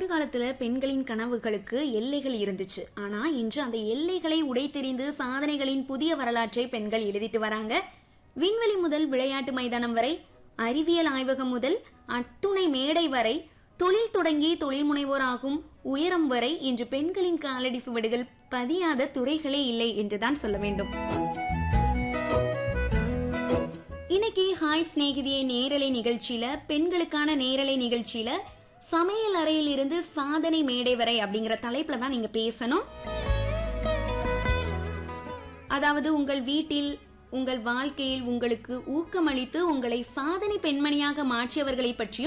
ஒரு காலத்துல பெண்களின் கனவுகளுக்கு எல்லைகள் இருந்துச்சு ஆனா இன்று அந்த எல்லைகளை உடைத்தெறிந்து சாதனைகளின் புதிய வரலாற்றை பெண்கள் எழுதிட்டு வராங்க விண்வெளி முதல் விளையாட்டு மைதானம் வரை அறிவியல் ஆய்வகம் முதல் அத்துணை மேடை வரை தொழில் தொடங்கி தொழில் முனைவோராகும் உயரம் வரை இன்று பெண்களின் காலடி சுவடுகள் பதியாத துறைகளே இல்லை என்றுதான் சொல்ல வேண்டும் இன்னைக்கு ஹாய் சிநேகிதியே நேரலை நிகழ்ச்சியில பெண்களுக்கான நேரலை நிகழ்ச்சியில சமையல் அறையில் இருந்து சாதனை மேடை வரை அப்படிங்கிற தலைப்புல தான் நீங்க பேசணும் அதாவது உங்கள் வீட்டில் உங்கள் வாழ்க்கையில் உங்களுக்கு ஊக்கமளித்து உங்களை சாதனை பெண்மணியாக மாற்றியவர்களை பற்றியும்